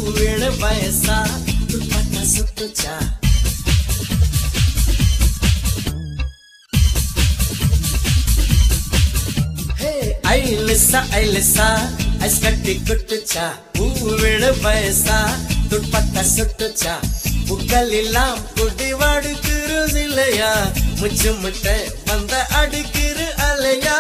பூவிழ வயசா துப்பாட்டா சுட்டுச்சா ஹே ஐலிசா ஐலிசா ஐஸ் கட்டி குட்டுச்சா பூவிழ வயசா துப்பாட்டா சுட்டுச்சா புக்கள் எல்லாம் குடி வாடுக்குரு இல்லையா முச்சு முட்டை வந்த அடிக்கிறு அலையா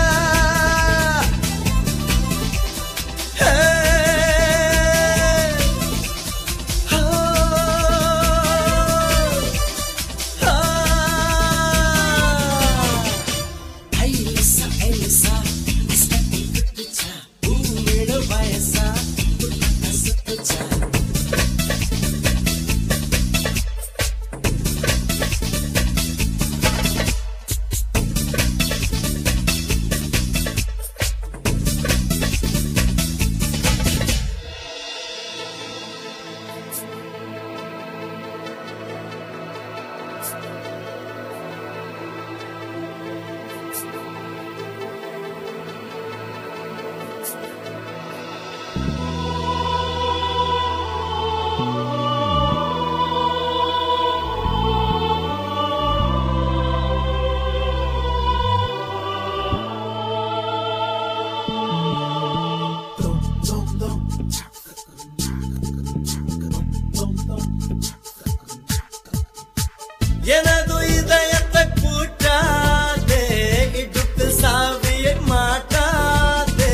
எனது இதயத்தை கூட்டாதே இடுப்பு சாவியை மாட்டாதே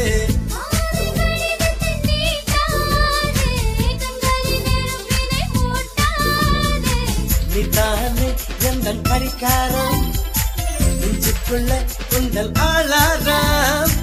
நீதானே எந்த பரிகாரம் நெஞ்சுக்குள்ள உங்கள் ஆளாரம்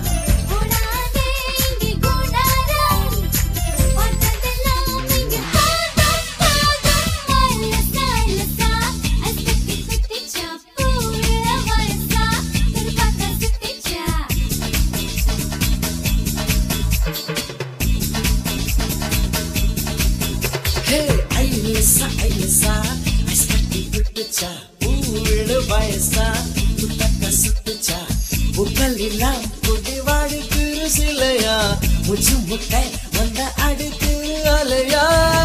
ஹே ஐலிசா ஐலிசா ஐஸ் கட்டி விட்டுச்சா பூவிழ வயசா துட்டக்க சுட்டுச்சா புகழ் எல்லாம் குடி வாடுக்கு சிலையா முச்சு முட்டை வந்த அடுக்கு அலையா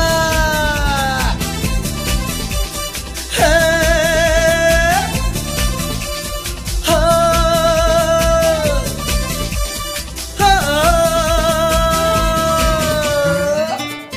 ஹே ஹோ ஹோ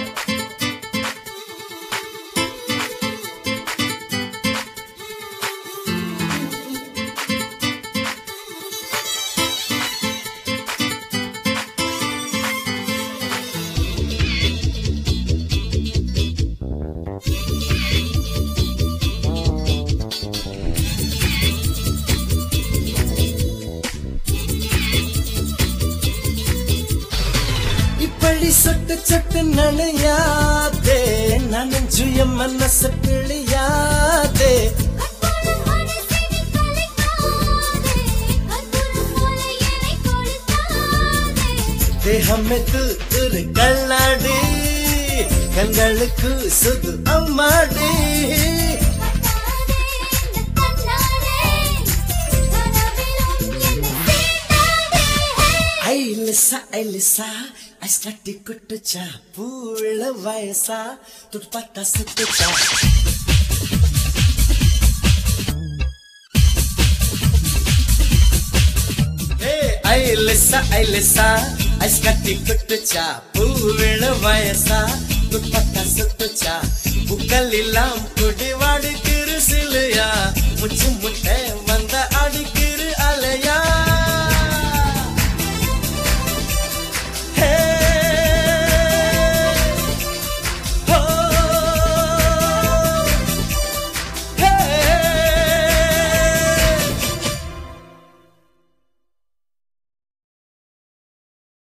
இப்படி சொட்டு சொட்டு நனையாதே நனைஞ்சு என் மனசு பிழியாதே தேகமே தூரு கல்லாடி கண்களுக்கு சுது அம்மாடி ஐலிசா ஐலிசா ஐஸ் கட்டி குட்டுச்சா பூவிழ வயசா துடுப்பாட்டா சுட்டுச்சா ஐலிசா ஐலிசா ஐஸ் கட்டி குட்டுச்சா பூவிழ வயசா துடுப்பாட்டா சுட்டுச்சா புக்கள் எல்லாம் குடி வாடுக்கிறு சிலையா முச்சு